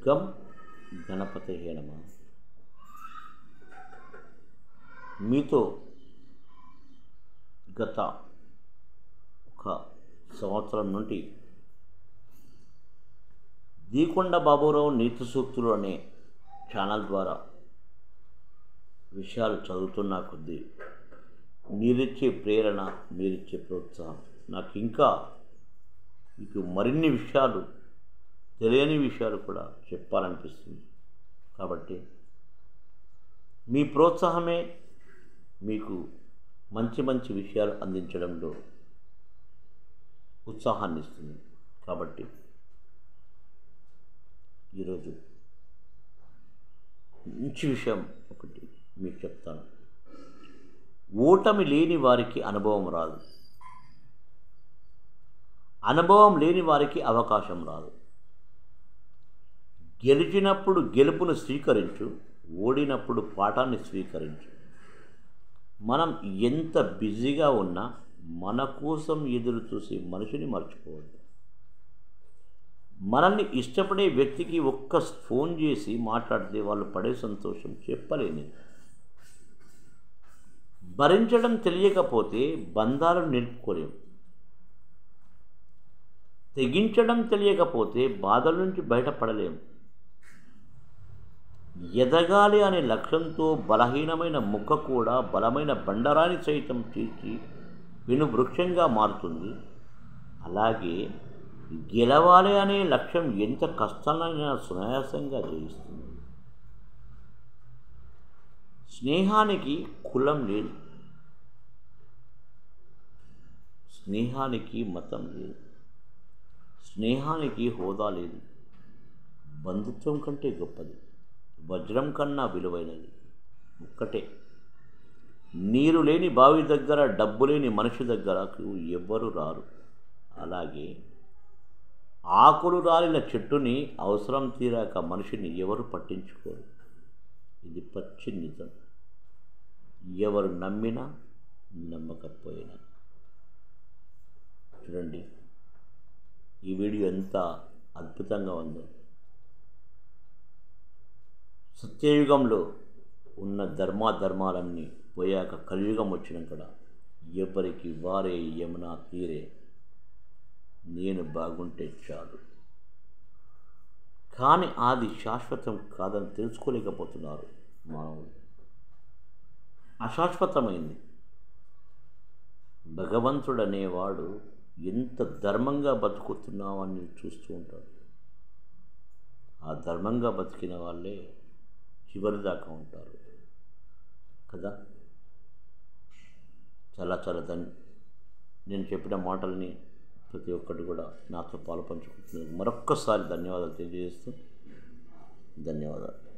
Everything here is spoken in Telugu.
గం గణపతి నమ మీతో గత ఒక సంవత్సరం నుండి దీకొండ బాబురావు నీతి సూక్తులు అనే ఛానల్ ద్వారా విషయాలు చదువుతున్నా కొద్దీ మీరిచ్చే ప్రేరణ మీరిచ్చే ప్రోత్సాహం నాకు ఇంకా మీకు మరిన్ని విషయాలు తెలియని విషయాలు కూడా చెప్పాలనిపిస్తుంది కాబట్టి మీ ప్రోత్సాహమే మీకు మంచి మంచి విషయాలు అందించడంలో ఉత్సాహాన్ని ఇస్తుంది కాబట్టి ఈరోజు మంచి విషయం ఒకటి మీకు చెప్తాను ఓటమి లేని వారికి అనుభవం రాదు అనుభవం లేని వారికి అవకాశం రాదు గెలిచినప్పుడు గెలుపును స్వీకరించు ఓడినప్పుడు పాఠాన్ని స్వీకరించు మనం ఎంత బిజీగా ఉన్నా మన కోసం ఎదురు చూసి మనిషిని మర్చిపోవద్దు మనల్ని ఇష్టపడే వ్యక్తికి ఒక్క ఫోన్ చేసి మాట్లాడితే వాళ్ళు పడే సంతోషం చెప్పలేనిది భరించడం తెలియకపోతే బంధాలను నిలుపుకోలేం తెగించడం తెలియకపోతే బాధల నుంచి బయటపడలేం ఎదగాలి అనే లక్ష్యంతో బలహీనమైన ముక్క కూడా బలమైన బండరాని సైతం తీర్చి విను వృక్షంగా మారుతుంది అలాగే గెలవాలి అనే లక్ష్యం ఎంత కష్టాలైనా సునాయాసంగా జయిస్తుంది స్నేహానికి కులం లేదు స్నేహానికి మతం లేదు స్నేహానికి హోదా లేదు బంధుత్వం కంటే గొప్పది వజ్రం కన్నా విలువైనది ఒక్కటే నీరు లేని బావి దగ్గర డబ్బు లేని మనిషి దగ్గరకు ఎవ్వరు రారు అలాగే ఆకులు రాలిన చెట్టుని అవసరం తీరాక మనిషిని ఎవరు పట్టించుకోరు ఇది పచ్చి నిజం ఎవరు నమ్మినా నమ్మకపోయినా చూడండి ఈ వీడియో ఎంత అద్భుతంగా ఉందో సత్యయుగంలో ఉన్న ధర్మాధర్మాలన్నీ పోయాక కలియుగం వచ్చినాక ఎవరికి వారే యమునా తీరే నేను బాగుంటే చాలు కానీ అది శాశ్వతం కాదని తెలుసుకోలేకపోతున్నారు మానవులు అశాశ్వతమైంది భగవంతుడు అనేవాడు ఎంత ధర్మంగా బతుకుతున్నామని చూస్తూ ఉంటాడు ఆ ధర్మంగా బతికిన వాళ్ళే చివరి దాకా ఉంటారు కదా చాలా చాలా ధన్ నేను చెప్పిన మాటల్ని ప్రతి ఒక్కటి కూడా నాతో పాలు పంచుకుంటున్నాను మరొక్కసారి ధన్యవాదాలు తెలియజేస్తూ ధన్యవాదాలు